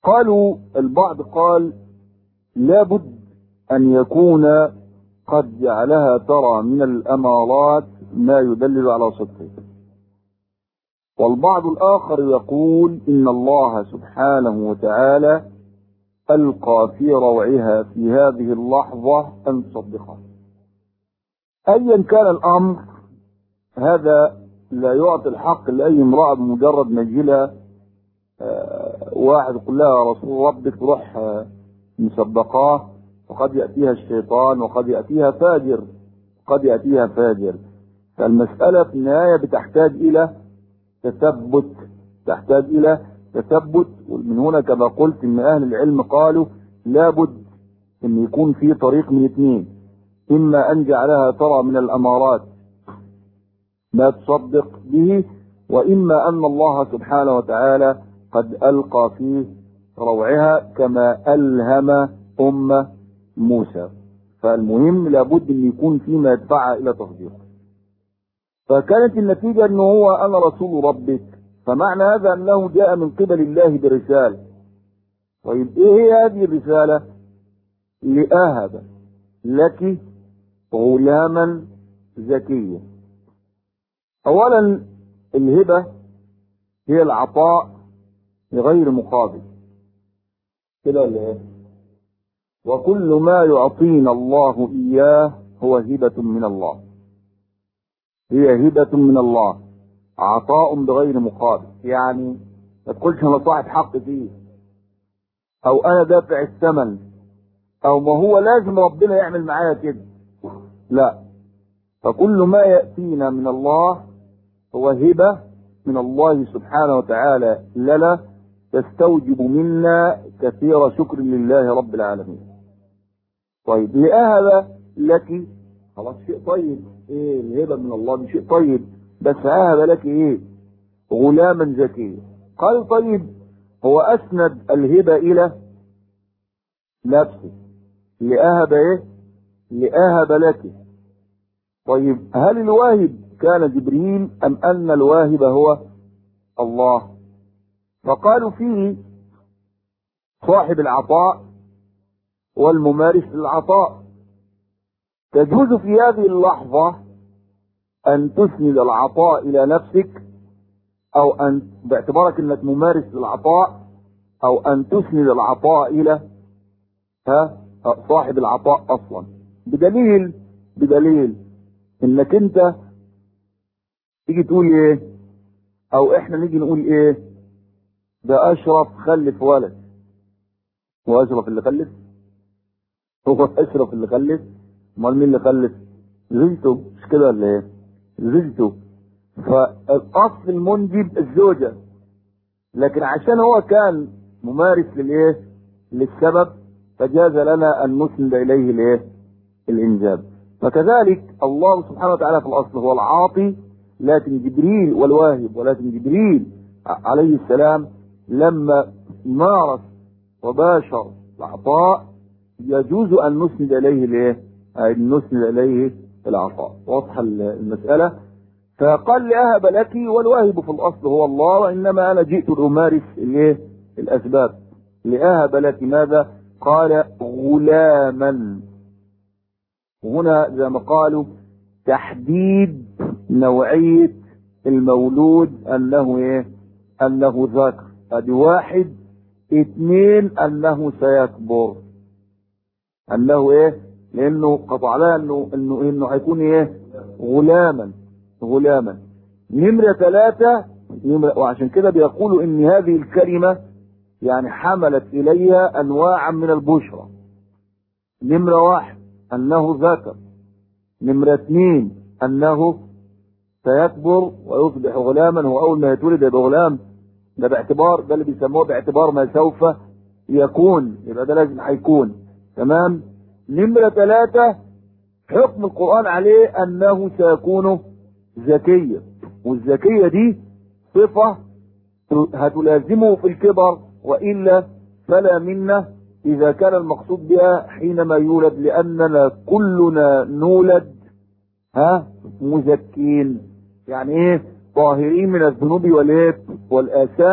قالوا البعض قال لابد أن يكون قد جعلها ترى من الأمارات ما يدلل على صدقه والبعض الآخر يقول إن الله سبحانه وتعالى ألقى في روعها في هذه اللحظة أن تصدقها أيا كان الأمر هذا لا يعطي الحق لأي امرأة بمجرد ما يجي لها آه، واحد يقول لها يا رسول ربك تروح آه، مسبقاه وقد يأتيها الشيطان وقد يأتيها فاجر قد يأتيها فاجر فالمسألة في النهاية بتحتاج إلى تثبت تحتاج إلى تثبت ومن هنا كما قلت إن أهل العلم قالوا لابد أن يكون في طريق من اثنين إما أن جعلها ترى من الأمارات ما تصدق به وإما أن الله سبحانه وتعالى قد ألقى في روعها كما ألهم أم موسى فالمهم لابد أن يكون فيما يدفعها إلى تصديقه فكانت النتيجة أنه هو أنا رسول ربك فمعنى هذا أنه جاء من قبل الله برسالة طيب إيه هي هذه الرسالة لأهب لك غلاما زكيا أولا الهبة هي العطاء بغير مقابل كده ولا ايه وكل ما يعطينا الله إياه هو هبة من الله هي هبة من الله عطاء بغير مقابل يعني ما تقولش انا صاحب حق فيه او انا دافع الثمن او ما هو لازم ربنا يعمل معايا كده لا فكل ما يأتينا من الله هو هبة من الله سبحانه وتعالى لنا تستوجب منا كثير شكر لله رب العالمين طيب لأهب لك خلاص شيء طيب ايه الهبة من الله دي شيء طيب بس أهب لك ايه غلاما زكيا قال طيب هو أسند الهبة إلى نفسه لأهب ايه لأهب لك طيب هل الواهب كان جبريل أم أن الواهب هو الله فقالوا فيه صاحب العطاء والممارس للعطاء تجوز في هذه اللحظة أن تسند العطاء إلى نفسك أو أن باعتبارك أنك ممارس للعطاء أو أن تسند العطاء إلى ها صاحب العطاء أصلا بدليل بدليل انك انت تيجي تقول ايه او احنا نيجي نقول ايه ده اشرف خلف ولد هو اشرف اللي خلف هو اشرف اللي خلف امال مين اللي خلف زوجته مش كده ولا ايه زوجته فالاصل المنجب الزوجة لكن عشان هو كان ممارس للايه للسبب فجاز لنا ان نسند اليه الايه الانجاب فكذلك الله سبحانه وتعالى في الاصل هو العاطي لكن جبريل والواهب ولكن جبريل عليه السلام لما مارس وباشر العطاء يجوز ان نسند اليه الايه؟ ان نسند اليه العطاء واضحه المساله فقال لاهب لك والواهب في الاصل هو الله وانما انا جئت لامارس الايه؟ الاسباب لاهب لك ماذا؟ قال غلاما وهنا زي ما قالوا تحديد نوعية المولود انه ايه انه ذكر ادي واحد اثنين انه سيكبر انه ايه لانه قطع لها انه انه انه هيكون ايه غلاما غلاما نمرة ثلاثة نمرة وعشان كده بيقولوا ان هذه الكلمة يعني حملت اليها انواعا من البشرى نمرة واحد انه ذكر نمرة اثنين انه سيكبر ويصبح غلاما هو اول ما يتولد يبقى غلام ده باعتبار ده اللي بيسموه باعتبار ما سوف يكون يبقى ده لازم هيكون تمام نمرة ثلاثة حكم القرآن عليه انه سيكون زكيا والزكية دي صفة هتلازمه في الكبر وإلا فلا منا إذا كان المقصود بها حينما يولد لأننا كلنا نولد ها مزكين يعني ايه طاهرين من الذنوب والايه والآثام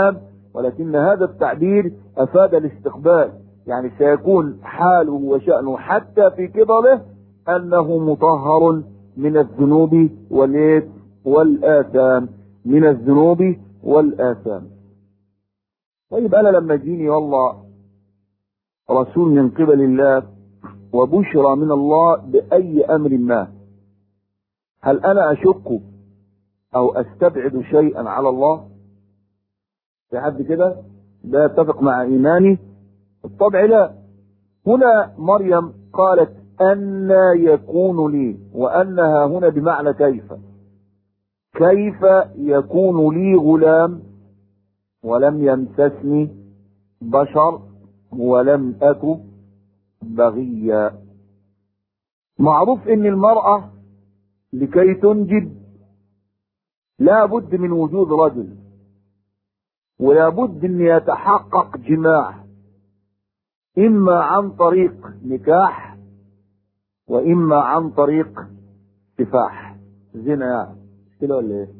ولكن هذا التعبير افاد الاستقبال يعني سيكون حاله وشأنه حتى في كبره انه مطهر من الذنوب والايه والاثام من الذنوب والاثام طيب انا لما يجيني والله رسول من قبل الله وبشرى من الله باي امر ما هل انا اشك او استبعد شيئا على الله في حد كده لا يتفق مع ايماني بالطبع لا هنا مريم قالت أن يكون لي وأنها هنا بمعنى كيف كيف يكون لي غلام ولم يمسسني بشر ولم أك بغيا معروف ان المرأة لكي تنجب لا بد من وجود رجل ولا بد ان يتحقق جماع اما عن طريق نكاح واما عن طريق سفاح زنا يعني كده ولا ايه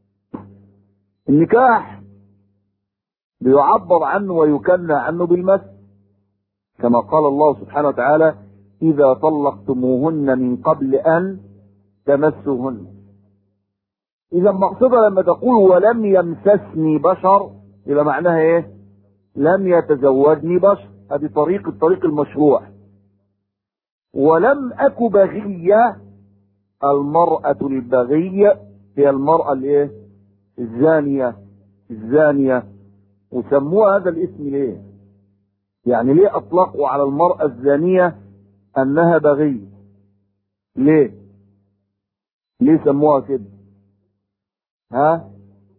النكاح بيعبر عنه ويكنى عنه بالمس كما قال الله سبحانه وتعالى اذا طلقتموهن من قبل ان تمسوهن اذا مقصودها لما تقول ولم يمسسني بشر يبقى معناها ايه لم يتزوجني بشر هذه طريق الطريق المشروع ولم أك بغية المرأة البغية هي المرأة الايه الزانية الزانية وسموها هذا الاسم ليه يعني ليه اطلقوا على المرأة الزانية انها بغية ليه ليه سموها كده ها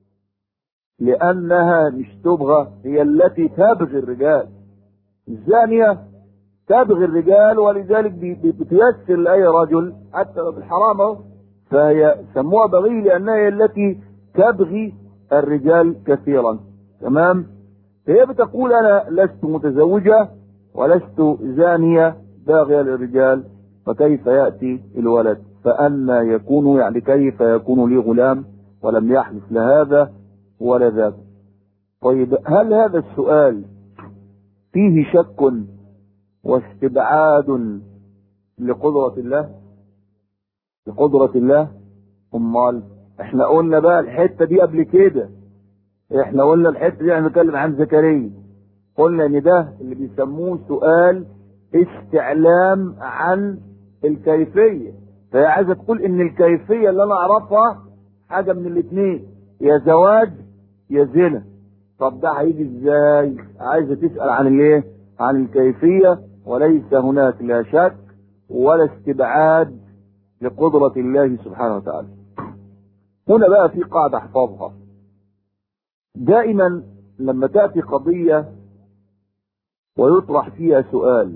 لانها مش تبغى هي التي تبغي الرجال الزانية تبغي الرجال ولذلك بتيسر لأي رجل حتى لو بالحرام اهو فهي سموها بغي لأنها هي التي تبغي الرجال كثيرا تمام هي بتقول أنا لست متزوجة ولست زانية باغية للرجال فكيف يأتي الولد فأنا يكون يعني كيف يكون لي غلام ولم يحدث لهذا ولا ذاك طيب هل هذا السؤال فيه شك واستبعاد لقدرة الله لقدرة الله امال احنا قلنا بقى الحتة دي قبل كده احنا قلنا الحتة دي احنا بنتكلم عن زكريا قلنا ان ده اللي بيسموه سؤال استعلام عن الكيفية فهي عايزة تقول ان الكيفية اللي انا اعرفها حاجة من الاثنين يا زواج يا زنا طب ده هيجي ازاي عايزة تسأل عن الايه عن الكيفية وليس هناك لا شك ولا استبعاد لقدرة الله سبحانه وتعالى هنا بقى في قاعدة احفظها دائما لما تأتي قضية ويطرح فيها سؤال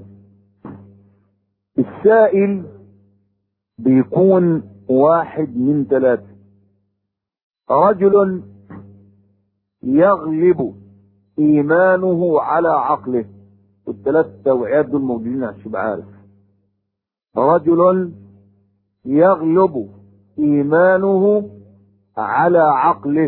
السائل بيكون واحد من ثلاثة رجل يغلب إيمانه على عقله والثلاث توعيات دول موجودين عشان تبقى عارف رجل يغلب ايمانه على عقله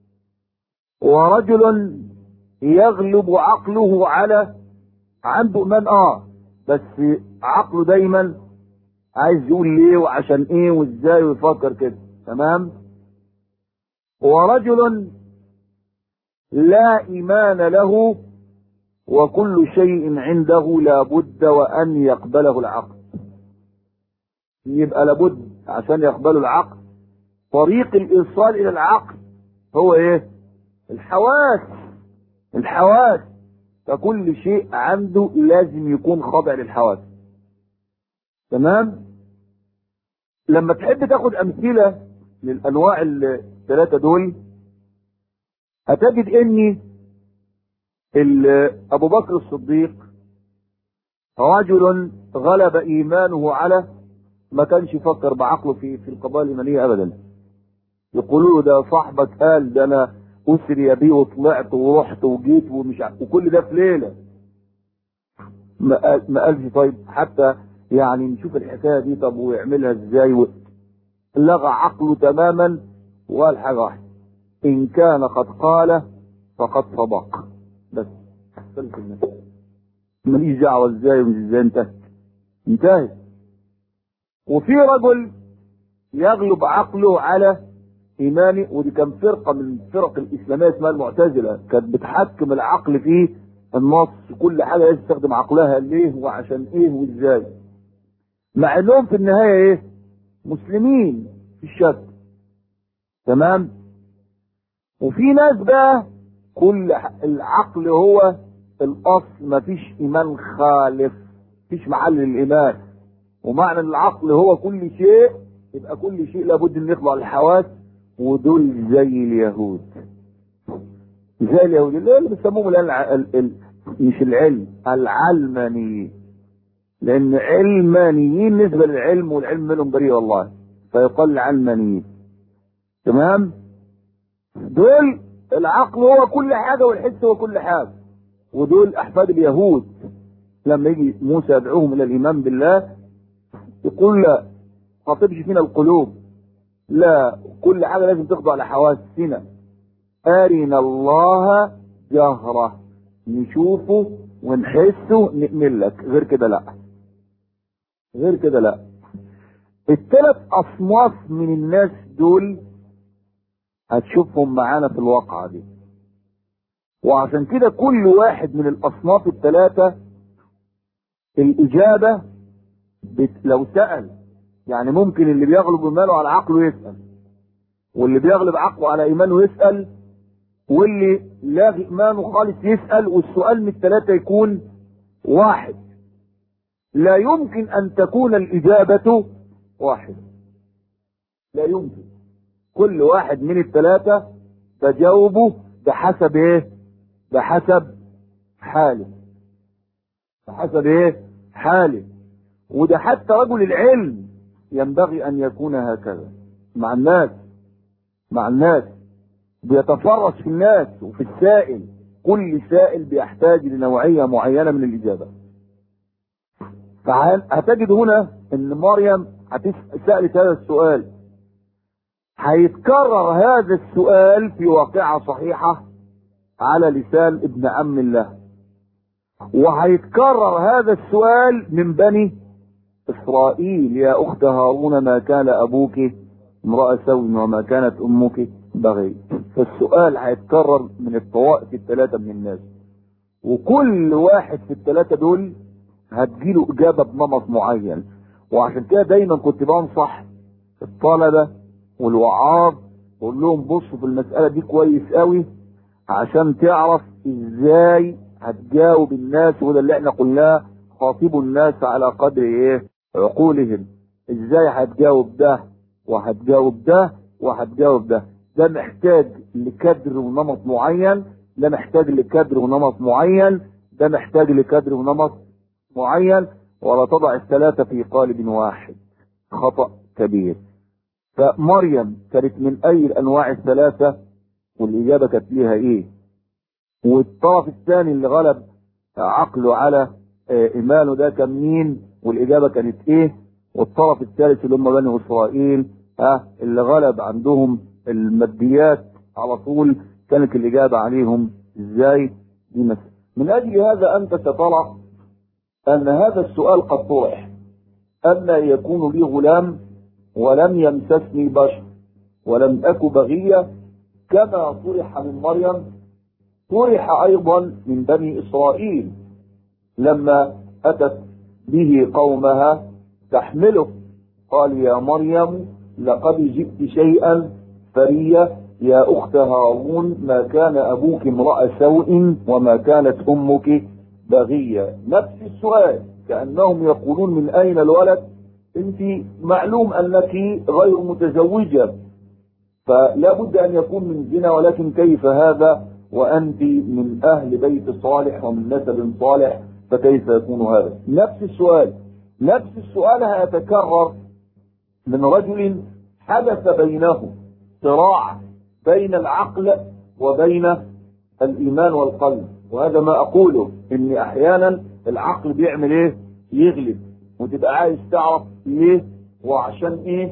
ورجل يغلب عقله على عنده ايمان اه بس عقله دايما عايز يقول ليه وعشان ايه وازاي ويفكر كده تمام ورجل لا ايمان له وكل شيء عنده لابد وان يقبله العقل يبقى لابد عشان يقبله العقل طريق الايصال الى العقل هو ايه الحواس الحواس فكل شيء عنده لازم يكون خاضع للحواس تمام لما تحب تاخد امثله للانواع الثلاثه دول هتجد اني ابو بكر الصديق رجل غلب ايمانه على ما كانش يفكر بعقله في في القضايا الايمانيه ابدا يقولوا له ده صاحبك قال ده انا اسري بيه وطلعت ورحت وجيت ومش ع... وكل ده في ليله ما قال ما قالش طيب حتى يعني نشوف الحكايه دي طب ويعملها ازاي و... لغى عقله تماما وقال حاجه واحده ان كان قد قال فقد صدق بس احسنت المسألة ماليش دعوة ازاي ومش ازاي انتهت انتهت وفي رجل يغلب عقله على ايماني ودي كان فرقة من الفرق الاسلامية اسمها المعتزلة كانت بتحكم العقل في النص كل حاجة لازم تستخدم عقلها ليه وعشان ايه وازاي مع انهم في النهاية ايه مسلمين في الشك تمام وفي ناس بقى كل العقل هو الاصل مفيش ايمان خالف مفيش محل للايمان ومعنى ان العقل هو كل شيء يبقى كل شيء لابد ان يخضع للحواس ودول زي اليهود زي اليهود اللي بيسموهم الان ال... ال... مش العلم العلمانيين لان علمانيين نسبه للعلم والعلم منهم بريء والله فيقال العلمانيين تمام دول العقل هو كل حاجه والحس هو كل حاجه ودول احفاد اليهود لما يجي موسى يدعوهم الى الايمان بالله يقول لا ما تطيبش فينا القلوب لا كل حاجه لازم تخضع لحواسنا ارنا الله جهره نشوفه ونحسه نؤمن لك غير كده لا غير كده لا الثلاث اصناف من الناس دول هتشوفهم معانا في الواقعة دي وعشان كده كل واحد من الاصناف الثلاثة الاجابة بت... لو سأل يعني ممكن اللي بيغلب ايمانه على عقله يسأل واللي بيغلب عقله على ايمانه يسأل واللي لاغي ايمانه خالص يسأل والسؤال من الثلاثة يكون واحد لا يمكن ان تكون الاجابة واحدة لا يمكن كل واحد من الثلاثة تجاوبه بحسب ايه بحسب حاله بحسب ايه حاله وده حتى رجل العلم ينبغي ان يكون هكذا مع الناس مع الناس بيتفرس في الناس وفي السائل كل سائل بيحتاج لنوعية معينة من الإجابة فهتجد هنا ان مريم سألت هذا السؤال هيتكرر هذا السؤال في واقعة صحيحة على لسان ابن عم الله وهيتكرر هذا السؤال من بني اسرائيل يا اخت هارون ما كان ابوك امرأة سوء وما كانت امك بغي فالسؤال هيتكرر من الطوائف الثلاثة من الناس وكل واحد في الثلاثة دول هتجيله اجابة بنمط معين وعشان كده دايما كنت بنصح الطلبة والوعاظ بقول لهم بصوا في المسألة دي كويس قوي عشان تعرف ازاي هتجاوب الناس وده اللي احنا قلناه خاطبوا الناس على قدر ايه عقولهم ازاي هتجاوب ده وهتجاوب ده وهتجاوب ده ده محتاج لكدر ونمط معين ده محتاج لكدر ونمط معين ده محتاج لكدر ونمط معين ولا تضع الثلاثة في قالب واحد خطأ كبير فمريم كانت من اي الانواع الثلاثة والاجابة كانت ليها ايه والطرف الثاني اللي غلب عقله على ايمانه ده كان مين والاجابة كانت ايه والطرف الثالث اللي هم بني اسرائيل ها اللي غلب عندهم الماديات على طول كانت الاجابة عليهم ازاي دي مثلا من اجل هذا انت سترى ان هذا السؤال قد طرح اما يكون لي غلام ولم يمسسني بشر ولم أك بغية كما طرح من مريم طرح أيضا من بني إسرائيل لما أتت به قومها تحمله قال يا مريم لقد جئت شيئا فريا يا أخت هارون ما كان أبوك امرأ سوء وما كانت أمك بغية نفس السؤال كأنهم يقولون من أين الولد انت معلوم انك غير متزوجة فلا بد ان يكون من زنا ولكن كيف هذا وانت من اهل بيت صالح ومن نسب صالح فكيف يكون هذا نفس السؤال نفس السؤال هيتكرر من رجل حدث بينه صراع بين العقل وبين الايمان والقلب وهذا ما اقوله ان احيانا العقل بيعمل ايه يغلب وتبقى عايز تعرف ليه وعشان ايه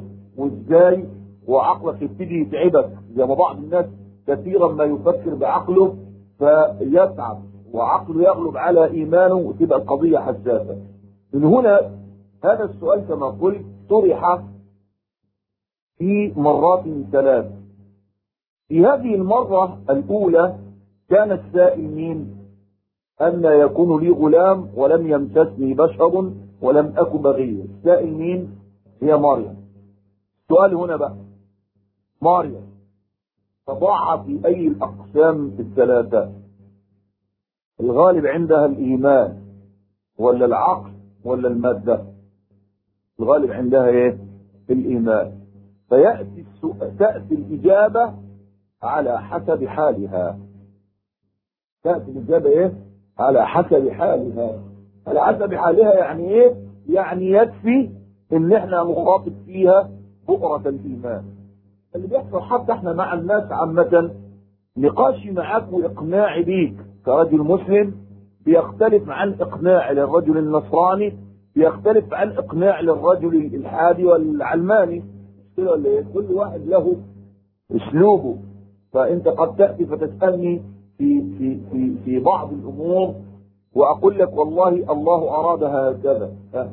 وازاي وعقلك يبتدي يتعبك زي ما بعض الناس كثيرا ما يفكر بعقله فيتعب وعقله يغلب على ايمانه وتبقى القضيه حساسه من هنا هذا السؤال كما قلت طرح في مرات ثلاث في هذه المرة الأولى كان السائل مين أن يكون لي غلام ولم يمسسني بشر ولم أك بغيا السائل مين هي مريم السؤال هنا بقى مريم تضع في أي الأقسام الثلاثة الغالب عندها الإيمان ولا العقل ولا المادة الغالب عندها ايه الإيمان فيأتي السؤال تأتي الإجابة على حسب حالها تأتي الإجابة إيه؟ على حسب حالها على حسب حالها يعني إيه؟ يعني يكفي إن إحنا نخاطب فيها بؤرة الإيمان اللي بيحصل حتى إحنا مع الناس عامة نقاشي معاك وإقناعي بيك كرجل مسلم بيختلف عن إقناع للرجل النصراني بيختلف عن إقناع للرجل الإلحادي والعلماني كده ولا إيه؟ كل واحد له أسلوبه فانت قد تاتي فتسالني في في في في بعض الامور واقول لك والله الله اراد هكذا ها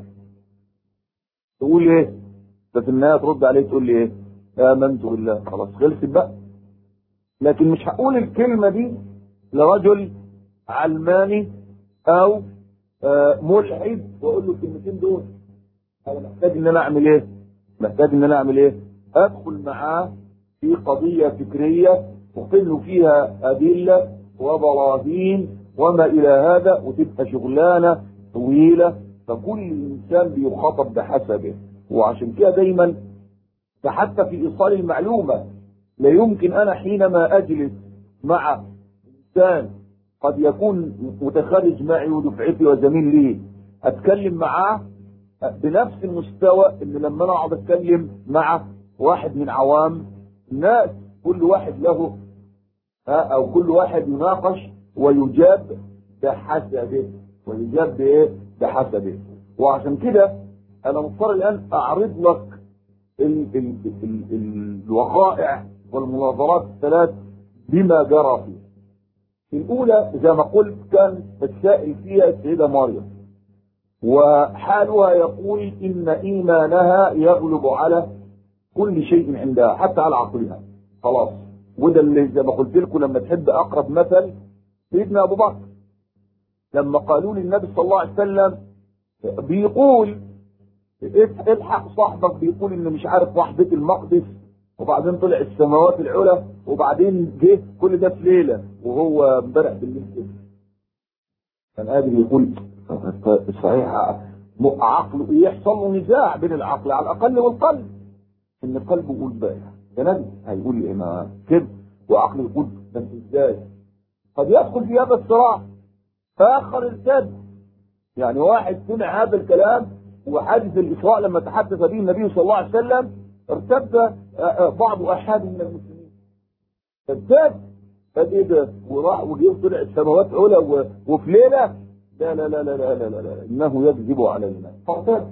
تقول ايه؟ ففي النهايه ترد عليه تقول لي ايه؟ امنت بالله خلاص خلصت بقى لكن مش هقول الكلمه دي لرجل علماني او آه ملحد واقول له الكلمتين دول انا محتاج ان انا اعمل ايه؟ محتاج ان انا اعمل ايه؟ ادخل معاه في قضية فكرية وقل فيها أدلة وبراهين وما إلى هذا وتبقى شغلانة طويلة فكل إنسان بيخاطب بحسبه وعشان كده دايما فحتى في إيصال المعلومة لا يمكن أنا حينما أجلس مع إنسان قد يكون متخرج معي ودفعتي وزميل لي أتكلم معاه بنفس المستوى إن لما أنا أقعد أتكلم مع واحد من عوام الناس كل واحد له ها او كل واحد يناقش ويجاب بحسبه ويجاب بايه بحسبه وعشان كده انا مضطر الان اعرض لك ال ال ال ال الوقائع والمناظرات الثلاث بما جرى فيه الاولى زي ما قلت كان السائل فيها السيده مريم وحالها يقول ان ايمانها يغلب على كل شيء عندها حتى على عقلها خلاص وده اللي زي ما قلت لكم لما تحب اقرب مثل سيدنا ابو بكر لما قالوا للنبي صلى الله عليه وسلم بيقول الحق صاحبك بيقول ان مش عارف راح بيت المقدس وبعدين طلع السماوات العلى وبعدين جه كل ده في ليله وهو امبارح بالليل كده كان قادر يقول صحيح عقله يحصل له نزاع بين العقل على الاقل والقلب ان القلب يقول بقى ده نبي هيقول ايه ما كده وعقله يقول بس ازاي قد يدخل في هذا الصراع فاخر ارتد يعني واحد سمع هذا الكلام وحادث الاسراء لما تحدث به النبي صلى الله عليه وسلم ارتد بعض احاد من المسلمين ارتد قال ايه ده وراح وجه طلع السماوات علا وفي ليله لا لا لا لا لا لا, لا, لا. انه يكذب علينا فارتد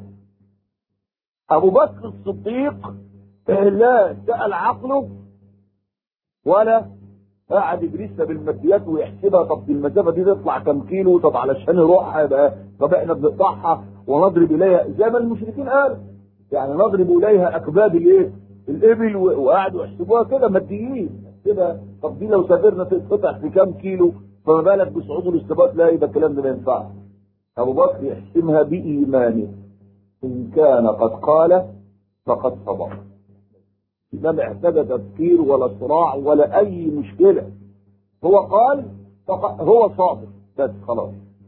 ابو بكر الصديق لا سأل عقله ولا قاعد يدرسها بالماديات ويحسبها طب دي المسافه دي تطلع كام كيلو طب علشان نروح يبقى طب احنا بنقطعها ونضرب اليها زي ما المشركين قالوا يعني نضرب اليها اكباد الايه؟ الابل وقعدوا يحسبوها كده ماديين كده طب دي لو سافرنا تتقطع في كام كيلو فما بالك بصعود الاستباط لا يبقى الكلام ده ما ينفعش ابو بكر يحسمها بايمانه ان كان قد قال فقد صدق لا محتاج تفكير ولا صراع ولا اي مشكله هو قال هو صادق بس خلاص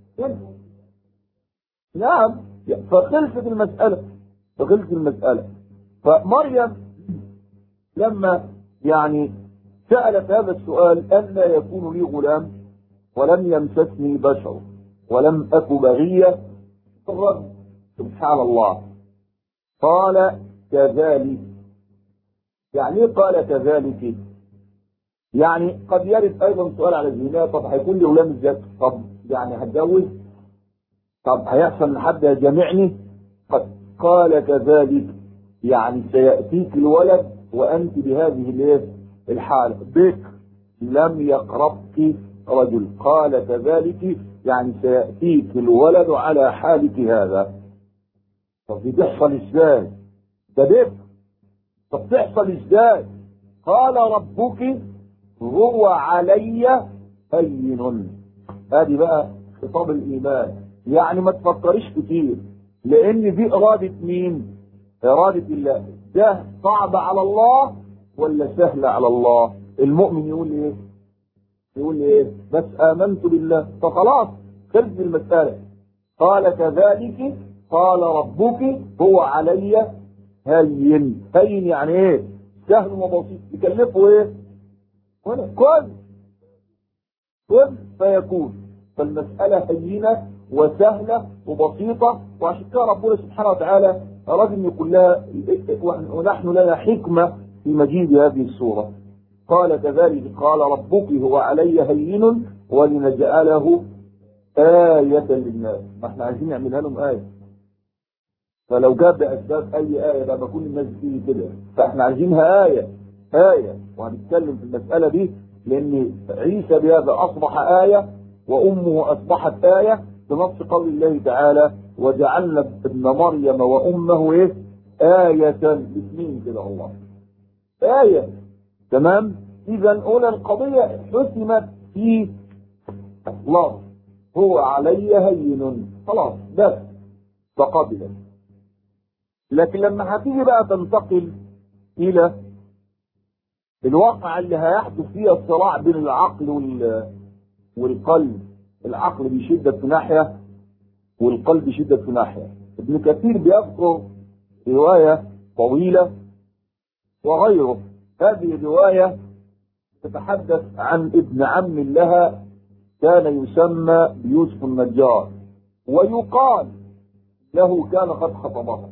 نعم فخلصت المساله فخلصت المساله فمريم لما يعني سالت هذا السؤال ان يكون لي غلام ولم يمسسني بشر ولم اك بغيه الرد سبحان الله قال كذلك يعني ايه قال كذلك يعني قد يرد ايضا سؤال على الزنا طب هيكون لي غلام ازاي طب يعني هتجوز طب هيحصل ان حد يجامعني قد قال كذلك يعني سياتيك الولد وانت بهذه الايه الحاله بك لم يقربك رجل قال كذلك يعني سيأتيك الولد على حالك هذا طب دي تحصل ازاي ده بيت طب تحصل ازاي قال ربك هو علي هين ادي بقى خطاب الايمان يعني ما تفكريش كتير لان دي اراده مين اراده الله ده صعب على الله ولا سهل على الله المؤمن يقول ايه يقول ايه بس امنت بالله فخلاص خلص المساله قال كذلك قال ربك هو علي هين هين يعني ايه سهل وبسيط يكلفه ايه ولا كن كن فيكون فالمسألة هينة وسهلة وبسيطة وعشان كده ربنا سبحانه وتعالى أراد أن يكون لها ونحن لنا حكمة في مجيد هذه السورة قال كذلك قال ربك هو علي هين ولنجعله آية للناس ما احنا عايزين نعملها لهم آية فلو جاب بأسباب أي آية بقى بكون الناس فيه كده فاحنا عايزينها آية آية وهنتكلم في المسألة دي لأن عيسى بهذا أصبح آية وأمه أصبحت آية بنص قول الله تعالى وجعلنا ابن مريم وأمه إيه؟ آية الاثنين كده الله آية تمام إذا أولى القضية حسمت في لفظ هو علي هين خلاص بس فقبل لكن لما هتيجي بقى تنتقل إلى الواقع اللي هيحدث فيه الصراع بين العقل وال والقلب العقل بشدة في ناحية والقلب بشدة في ناحية ابن كثير بيذكر رواية طويلة وغيره هذه الرواية تتحدث عن ابن عم لها كان يسمى بيوسف النجار ويقال له كان قد خطبها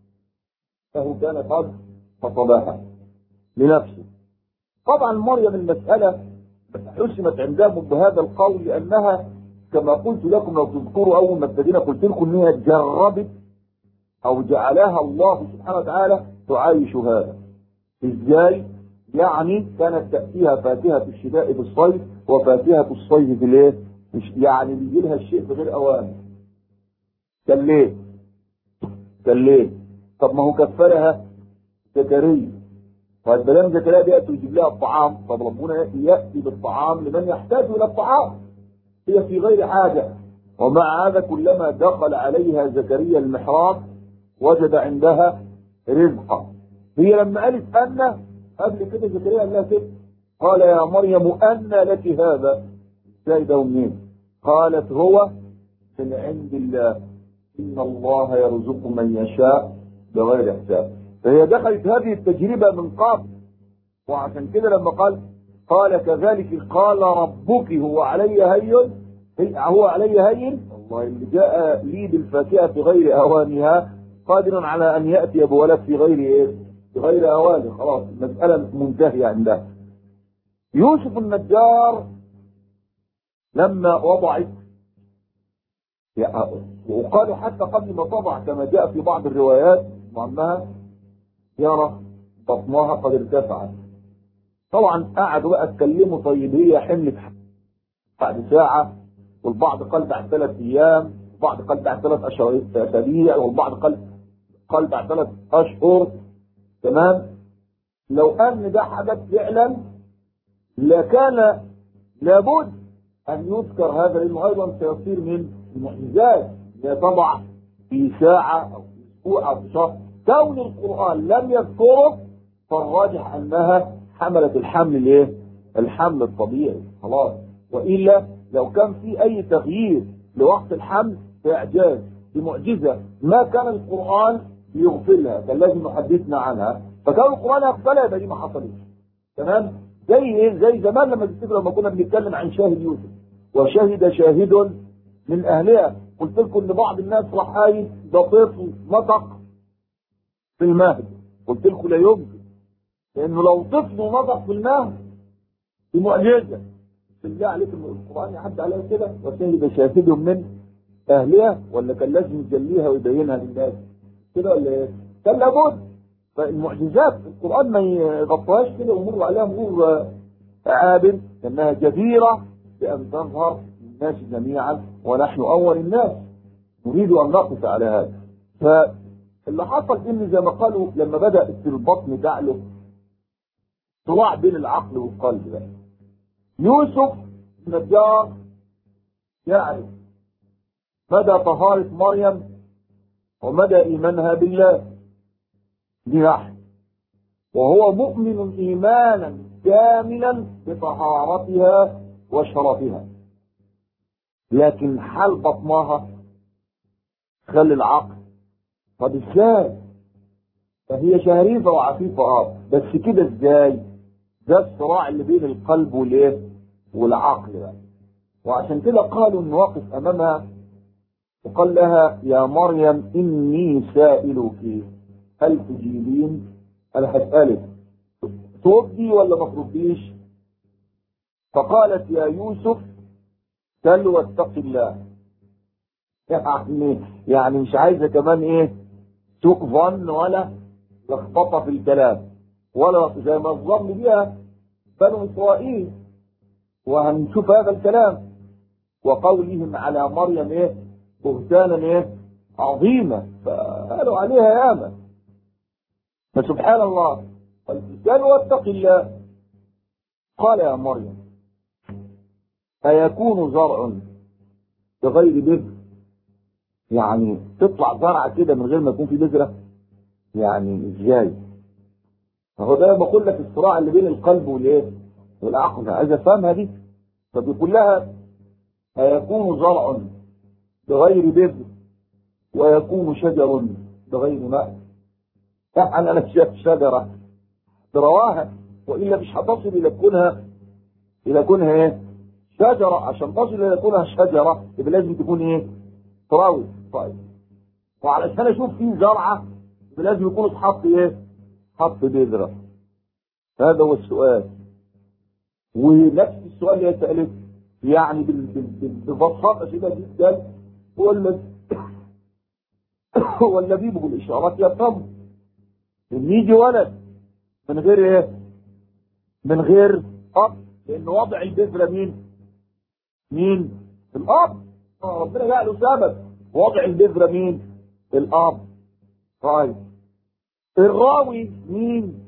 له كان قد خطبها لنفسه طبعا مريم المسألة حسمت عندهم بهذا القول لأنها كما قلت لكم لو تذكروا أول ما ابتدينا قلت لكم إن هي جربت أو جعلها الله سبحانه وتعالى تعايش هذا إزاي؟ يعني كانت تأتيها فاكهة الشتاء في الصيف وفاكهة الصيف في الايه؟ يعني بيجي لها الشيء في غير أوان كان ليه؟ كان ليه؟ طب ما هو كفرها زكريا طيب بدل زكريا بيأتي يجيب لها الطعام طب ربنا يأتي بالطعام لمن يحتاج إلى الطعام هي في غير حاجة ومع هذا كلما دخل عليها زكريا المحراب وجد عندها رزقا هي لما قالت أن قبل كده زكريا قال لها كده قال يا مريم أن لك هذا ازاي ده منين قالت هو من عند الله إن الله يرزق من يشاء بغير حساب فهي دخلت هذه التجربة من قبل وعشان كده لما قال قال كذلك قال ربك هو علي هين هو علي هين الله اللي جاء لي بالفاكهة في غير أوانها قادر على أن يأتي بولد في غير إيه؟ في غير أوانه خلاص المسألة منتهية عندها يوسف النجار لما وضعت وقالوا حتى قبل ما تضع كما جاء في بعض الروايات عمها يرى بطنها قد ارتفعت طبعا قعدوا بقى اتكلموا طيب هي حملت بعد ساعة والبعض قال بعد ثلاث ايام والبعض قال بعد ثلاث اسابيع والبعض قال قال بعد ثلاث اشهر تمام لو ان ده حدث فعلا لكان لابد ان يذكر هذا لانه ايضا سيصير من المعجزات لا تضع في ساعة او في اسبوع او في شهر كون القرآن لم يذكره فالراجح انها حملت الحمل الايه الحمل الطبيعي خلاص والا لو كان في اي تغيير لوقت الحمل باعجاز بمعجزه ما كان القران يغفلها كان لازم يحدثنا عنها فكان القران يغفلها يبقى دي ما حصلتش تمام زي ايه زي زمان لما تفتكروا لما كنا بنتكلم عن شاهد يوسف وشهد شاهد من اهلها قلت لكم ان بعض الناس راح قايل ده طفل نطق في المهد قلت لكم لا يمكن لانه لو طفل نطق في المهد دي معجزه بالله عليك ان القران يعدي عليها كده وشهد شاهد من اهلها ولا كان لازم يجليها ويبينها للناس كده ولا ايه؟ كان لابد فالمعجزات القران ما يغطيهاش كده ويمر عليها مرور عابر لانها جديره بأن تظهر للناس جميعا ونحن أول الناس نريد أن نقف على هذا فاللي حصل إن زي ما قالوا لما بدأت في البطن تعلو صراع بين العقل والقلب بقى يوسف النجار يعرف مدى طهارة مريم ومدى إيمانها بالله دي واحد وهو مؤمن إيمانا كاملا بطهارتها وشرفها لكن حال بطنها خلي العقل طب ازاي فهي شريفة وعفيفة اه بس كده ازاي ده الصراع اللي بين القلب والايه والعقل بقى وعشان كده قالوا ان واقف امامها وقال لها يا مريم اني سائلك هل تجيبين انا هسألك تردي ولا ما ترديش فقالت يا يوسف سل واتق الله يعني يعني مش عايزه كمان ايه سوء ظن ولا لخبطه في الكلام ولا زي ما الظن بيها بنو اسرائيل وهنشوف هذا الكلام وقولهم على مريم ايه بهتانا ايه عظيمه فقالوا عليها ياما فسبحان الله قال واتق الله قال يا مريم أيكون زرع بغير بذر يعني تطلع زرعة كده من غير ما يكون في بذرة يعني ازاي فهو ده بقول لك الصراع اللي بين القلب والايه والعقل عايز افهمها دي فبيقول لها أيكون زرع بغير بذر ويكون شجر بغير ماء يعني انا شايف شجره ترواها والا مش هتصل الى كونها الى كونها ايه شجره عشان تصل الى كونها شجره يبقى لازم تكون ايه تراوي طيب وعلشان اشوف فيه زرعه يبقى لازم يكون اتحط ايه حط بذره هذا هو السؤال ونفس السؤال اللي هي سالته يعني ببساطه شديده جدا هو الذي هو الذي بالاشارات يفهمه ان يجي ولد من غير ايه من غير اب لان وضع البذره مين مين الاب آه ربنا جعله سبب وضع البذره مين الاب طيب الراوي مين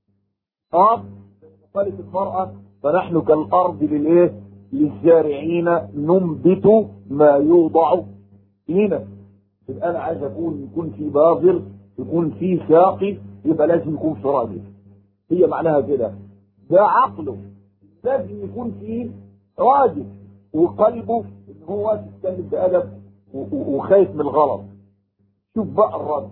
اب قالت المرأة فنحن كالأرض للإيه؟ للزارعين ننبت ما يوضع فينا يبقى أنا عايز أكون يكون في باذر يكون في ساقي يبقى لازم يكون في راجل هي معناها كده ده عقله لازم يكون فيه راجل وقلبه ان هو يتكلم بادب وخايف من الغلط شوف بقى الرد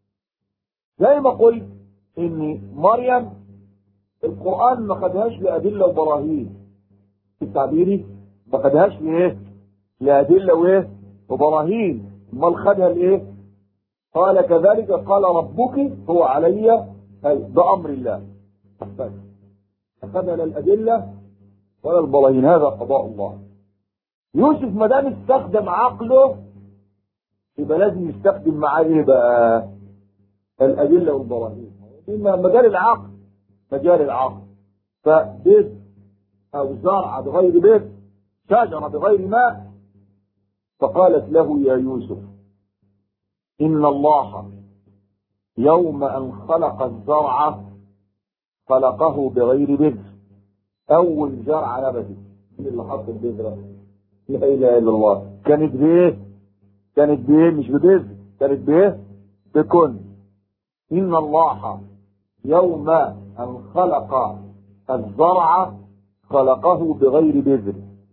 زي ما قلت ان مريم القران ما خدهاش لادله وبراهين في تعبيري ما خدهاش لايه لادله وايه وبراهين امال خدها لايه قال كذلك قال ربك هو علي أي بأمر الله بس أخذنا لا الأدلة ولا البراهين هذا قضاء الله يوسف ما دام استخدم عقله يبقى لازم يستخدم معاه ايه بقى الأدلة والبراهين إما مجال العقل مجال العقل فبيت أو زرع بغير بيت شجرة بغير ماء فقالت له يا يوسف إن الله يوم أن خلق الزرع خلقه بغير بذر أول زرع نبتت مين اللي حط البذرة؟ لا إله إلا الله كانت بإيه؟ كانت بإيه؟ مش ببذر كانت بإيه؟ بكن إن الله يوم أن خلق الزرع خلقه بغير بذر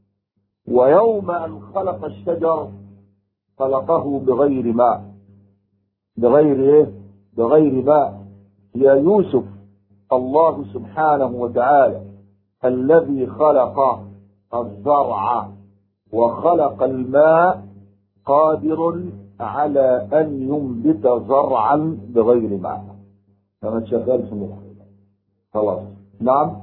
ويوم أن خلق الشجر خلقه بغير ماء بغير ايه بغير ماء يا يوسف الله سبحانه وتعالى الذي خلق الزرع وخلق الماء قادر على ان ينبت زرعا بغير ماء فما تشغلش مخك خلاص نعم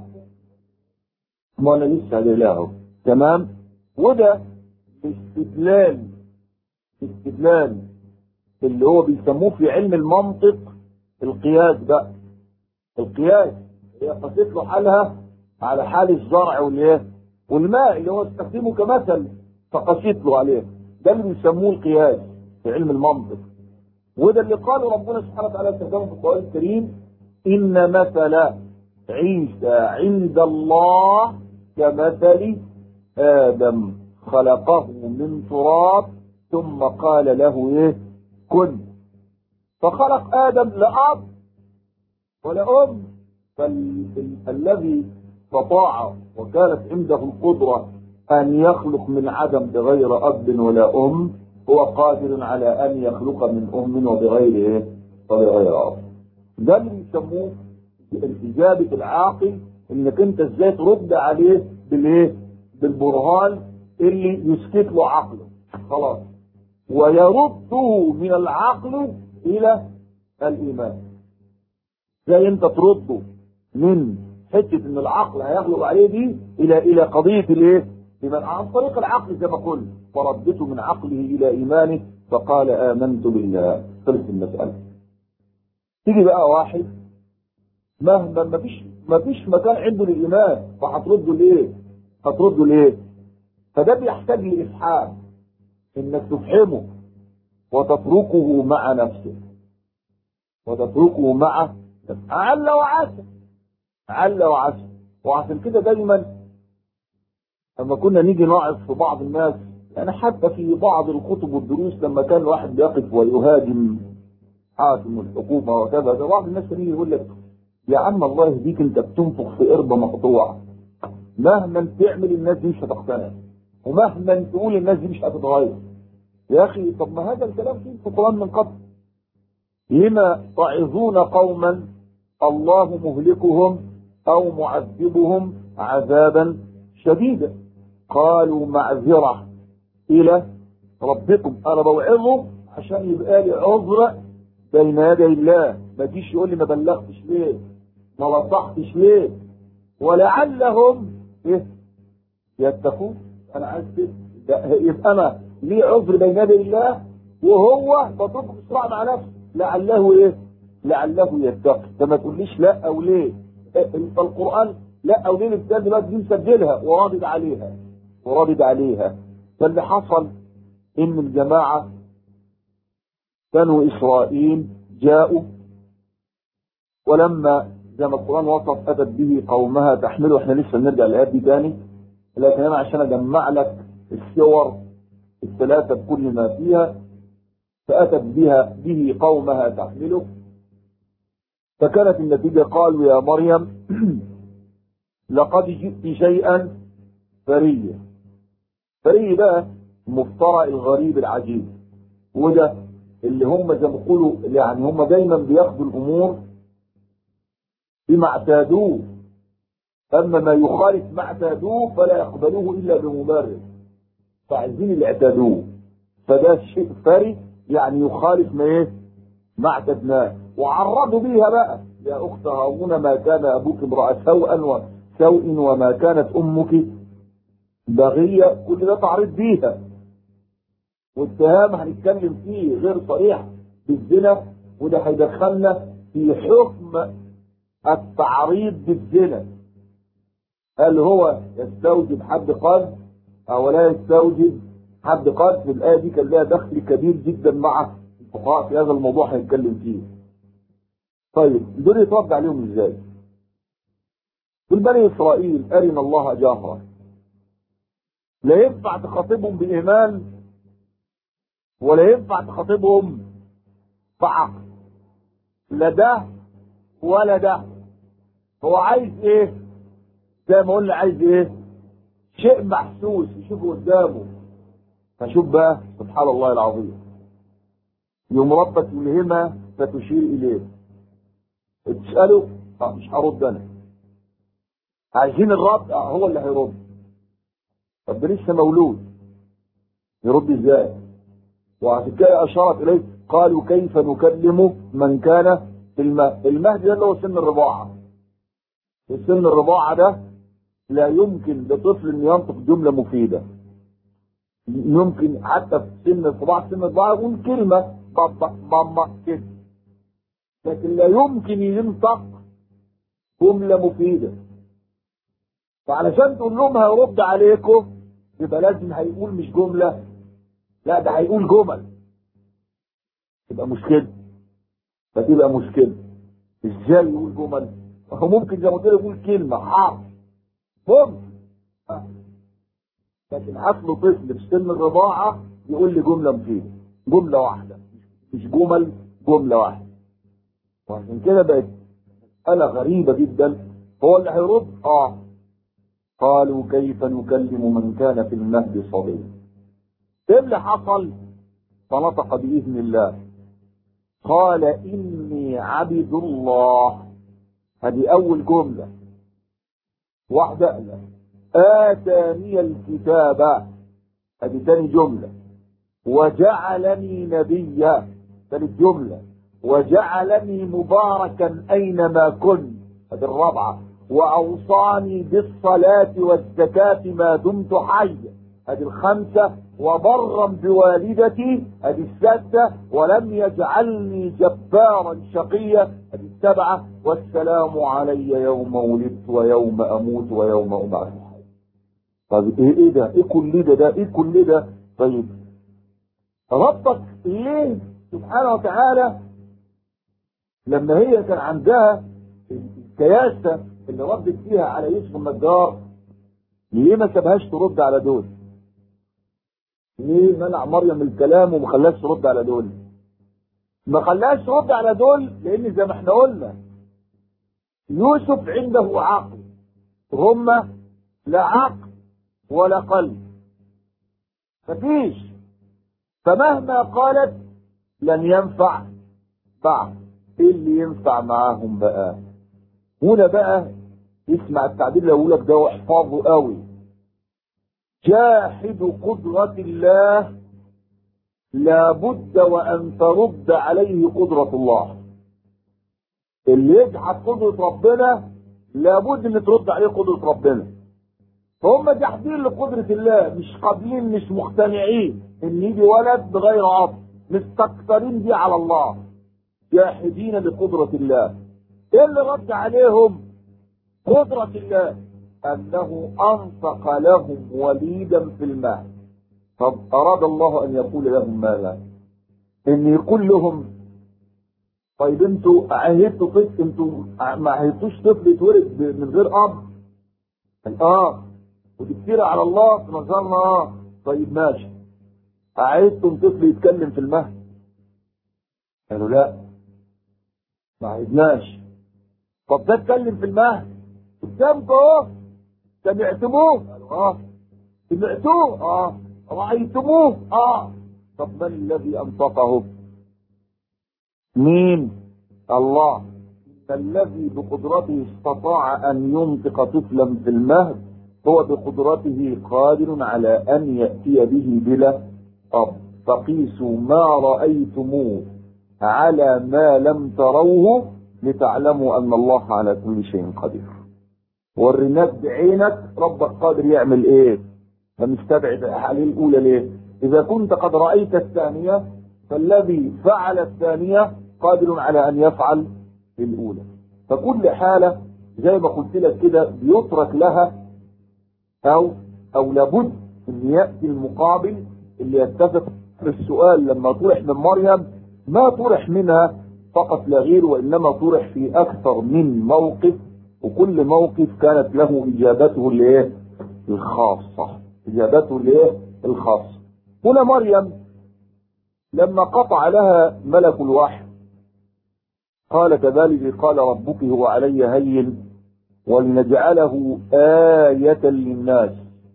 ما انا لسه له تمام وده استدلال استدلال اللي هو بيسموه في علم المنطق القياس بقى القياس هي قصت له حالها على حال الزرع والايه والماء اللي هو استخدمه كمثل فقسيت له عليه ده اللي بيسموه القياس في علم المنطق وده اللي قاله ربنا سبحانه وتعالى استخدمه في القرآن الكريم إن مثل عيسى عند الله كمثل آدم خلقه من تراب ثم قال له إيه كن فخلق آدم لا أب ولا أم فالذي استطاع وكانت عنده القدرة أن يخلق من عدم بغير أب ولا أم هو قادر على أن يخلق من أم وبغير إيه؟ وبغير أب ده اللي بيسموه الإجابة العاقل إنك أنت إزاي ترد عليه بالإيه؟ بالبرهان اللي يسكت له عقله خلاص ويرده من العقل إلى الإيمان زي أنت ترده من حتة إن العقل هيغلب عليه دي إلى إلى قضية الإيه؟ لمن عن طريق العقل زي ما قلت فردته من عقله الى ايمانه فقال امنت بالله خلص المساله تيجي بقى واحد مهما ما فيش ما فيش مكان عنده للايمان فهترده ليه؟ هترده ليه؟ فده بيحتاج لافحام انك تفهمه وتتركه مع نفسه وتتركه مع عل وعسى عل وعسى وعشان كده دايما لما كنا نيجي نقعد في بعض الناس يعني حتى في بعض الكتب والدروس لما كان الواحد بيقف ويهاجم حاكم الحكومة وكذا بعض الناس كان يجي يقول لك يا عم الله يهديك انت بتنفخ في قربة مقطوعة مهما تعمل الناس دي مش هتقتنع ومهما تقول الناس دي مش هتتغير يا اخي طب ما هذا الكلام فيه في القرآن من قبل لما تعظون قوما الله مهلكهم او معذبهم عذابا شديدا قالوا معذرة إلى ربكم أنا بوعظه عشان يبقى لي عذر بين يدي الله ما تجيش يقول لي ما بلغتش ليه ما وضحتش ليه ولعلهم إيه يتقون أنا عايز كده يبقى أنا ليه عذر بين يدي الله وهو بطبق صراع مع نفسه لعله إيه لعله يتقي فما تقوليش لا أو ليه القرآن لا او ليه الابتداء دلوقتي دي مسجلها ورابط عليها ورابط عليها فاللي حصل ان الجماعة بنو اسرائيل جاءوا ولما زي ما القرآن وصف اتت به قومها تحمله احنا لسه نرجع للآيات دي تاني لكن انا عشان اجمع لك الصور الثلاثة بكل ما فيها فاتت بها به قومها تحمله فكانت النتيجة قالوا يا مريم لقد جئت شيئا فريا فري بقى مفترى الغريب العجيب وده اللي هم زي ما بيقولوا يعني هم دايما بياخدوا الامور بما اعتادوه اما ما يخالف ما اعتادوه فلا يقبلوه الا بمبرر فعايزين اللي اعتادوه فده شيء فري يعني يخالف ما ايه ما اعتدناه وعرضوا بيها بقى يا اخت هارون ما كان ابوك امرأة سوءا سوء وما كانت امك بغية كل ده تعريض بيها والاتهام هنتكلم فيه غير صريح بالزنا وده هيدخلنا في حكم التعريض بالزنا هل هو يستوجب حد قذف او لا يستوجب حد قذف الايه دي كان لها دخل كبير جدا مع الفقهاء في هذا الموضوع هنتكلم فيه طيب دول يتوقع عليهم ازاي في بني اسرائيل ارنا الله جهرا لا ينفع تخاطبهم بايمان ولا ينفع تخاطبهم بعقل لا ده ولا ده هو عايز ايه زي ما قلنا عايز ايه شيء محسوس يشوفه قدامه فشوف بقى سبحان الله العظيم يوم ربك يلهمها فتشير اليه تسأله اه مش هرد انا عايزين الرد اه هو اللي هيرد طب ده لسه مولود يرد ازاي وعشان كده اشارت اليه قالوا كيف نكلم من كان في المهد المهد ده اللي هو سن الرضاعه في سن الرضاعه ده لا يمكن لطفل ان ينطق جمله مفيده يمكن حتى في سن الرضاعه سن الرضاعه يقول كلمه بابا ماما كده لكن لا يمكن ينطق جمله مفيده فعلشان تقول لهم هيرد عليكم يبقى لازم هيقول مش جملة لا ده هيقول جمل تبقى مشكلة فتبقى مشكلة ازاي يقول جمل هو ممكن زي ما قلت يقول كلمة حرف ممكن لكن اصله طفل في سن الرضاعة يقول لي جملة مفيدة جملة واحدة مش جمل جملة واحدة وعشان كده بقت مسألة غريبة جدا هو اللي هيرد اه قالوا كيف نكلم من كان في المهد صبيا ايه اللي حصل فنطق بإذن الله قال إني عبد الله هذه أول جملة واحدة لا آتاني الكتاب هذه ثاني جملة وجعلني نبيا ثالث جملة وجعلني مباركا أينما كنت هذه الرابعة وأوصاني بالصلاة والزكاة ما دمت حيا هذه الخمسة وبرا بوالدتي هذه السادسة ولم يجعلني جبارا شقيا هذه السبعة والسلام علي يوم ولدت ويوم أموت ويوم أبعث طيب ايه ايه ده ايه كل ده ده ايه كل ده طيب ربك ليه سبحانه وتعالى لما هي كان عندها الكياسة اللي ردت فيها على يوسف النجار ليه ما سابهاش ترد على دول ليه منع مريم الكلام وما خلاش ترد على دول ما خلاش ترد على دول لان زي ما احنا قلنا يوسف عنده عقل هم لا عقل ولا قلب مفيش فمهما قالت لن ينفع بعض ايه اللي ينفع معاهم بقى هنا بقى اسمع التعبير اللي اقول لك ده واحفظه قوي جاحد قدرة الله لابد وان ترد عليه قدرة الله اللي يجحد قدرة ربنا لابد ان ترد عليه قدرة ربنا فهم جاحدين لقدرة الله مش قابلين مش مقتنعين ان يجي ولد بغير اب مستكثرين دي على الله جاحدين لقدرة الله ايه اللي رد عليهم قدرة الله انه انفق لهم وليدا في الماء طب اراد الله ان يقول لهم ماذا ان يقول لهم طيب انتوا عهدتوا طفل انتوا ما عهدتوش طفل يتولد من غير اب اه ودي كتير على الله في نظرنا اه طيب ماشي عهدتم طفل يتكلم في المهد قالوا لا ما عهدناش طب ده اتكلم في المهد قدامكم اهو سمعتموه قالوا اه سمعتوه اه رايتموه اه طب من الذي انطقه مين الله إن الذي بقدرته استطاع ان ينطق طفلا في المهد هو بقدرته قادر على ان ياتي به بلا اب فقيسوا ما رايتموه على ما لم تروه لتعلموا ان الله على كل شيء قدير وريناك بعينك ربك قادر يعمل ايه فنستبعد عليه الاولى ليه اذا كنت قد رايت الثانيه فالذي فعل الثانيه قادر على ان يفعل الاولى فكل حاله زي ما قلت لك كده بيترك لها او او لابد ان ياتي المقابل اللي يتفق في السؤال لما طرح من مريم ما طرح منها فقط لا غير وانما طرح في اكثر من موقف وكل موقف كانت له اجابته الايه الخاصه اجابته الايه الخاصه هنا مريم لما قطع لها ملك الوحي قال كذلك قال ربك هو علي هين ولنجعله آية للناس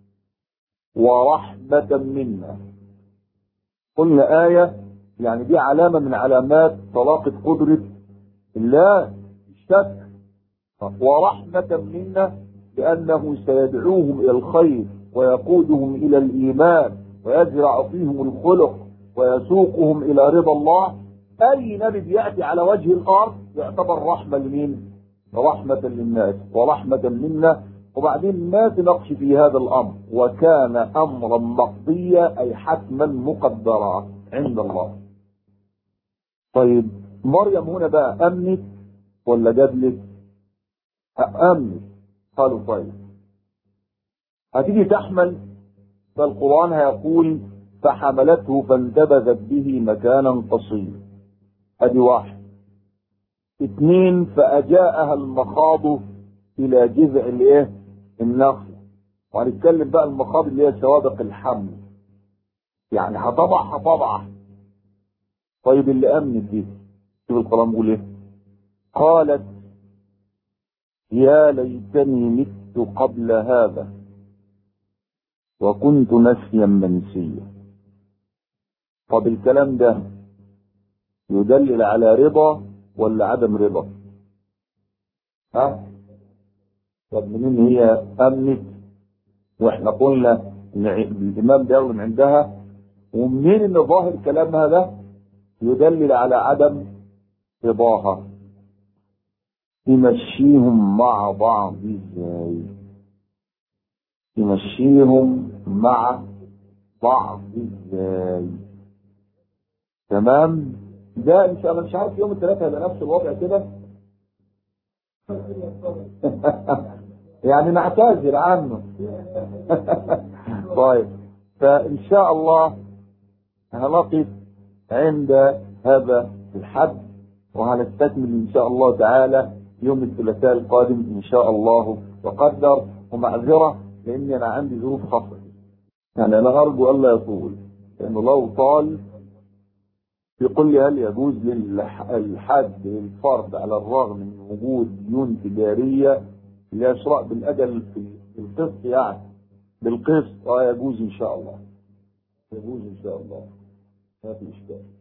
ورحمة منا قلنا آية يعني دي علامة من علامات طلاقة قدرة الله الشك ورحمة منا لأنه سيدعوهم إلى الخير ويقودهم إلى الإيمان ويزرع فيهم الخلق ويسوقهم إلى رضا الله أي نبي بيأتي على وجه الأرض يعتبر رحمة لمين؟ رحمة للناس ورحمة منا وبعدين ما تناقش في هذا الأمر وكان أمرا مقضيا أي حتما مقدرا عند الله طيب مريم هنا بقى أمنت ولا جدلت أمنت قالوا طيب هتيجي تحمل فالقرآن هيقول فحملته فانتبذت به مكانا قصيا ادي واحد اثنين فأجاءها المخاض إلى جذع الايه النخل وهنتكلم بقى المخاض اللي هي سوابق الحمل يعني هطبع هطبع طيب اللي أمنت دي شوف القرآن بيقول ايه قالت يا ليتني مت قبل هذا وكنت نسيا منسيا طب الكلام ده يدلل على رضا ولا عدم رضا ها طب منين هي امنت واحنا قلنا ان الامام ده من عندها ومنين ان ظاهر كلامها ده يدلل على عدم رضاها يمشيهم مع بعض ازاي يمشيهم مع بعض ازاي تمام ده ان شاء الله مش عارف يوم الثلاثاء هيبقى نفس الوضع كده يعني نعتذر عنه طيب فان شاء الله هنقف عند هذا الحد وهنستكمل ان شاء الله تعالى يوم الثلاثاء القادم ان شاء الله وقدر ومعذرة لاني انا عندي ظروف خاصة يعني انا ارجو الا يطول لانه لو طال يقول لي هل يجوز للحد الفرد على الرغم من وجود ديون تجارية ليشرع بالأجل في القسط يعني بالقسط اه يجوز إن شاء الله يجوز إن شاء الله ما في إشكال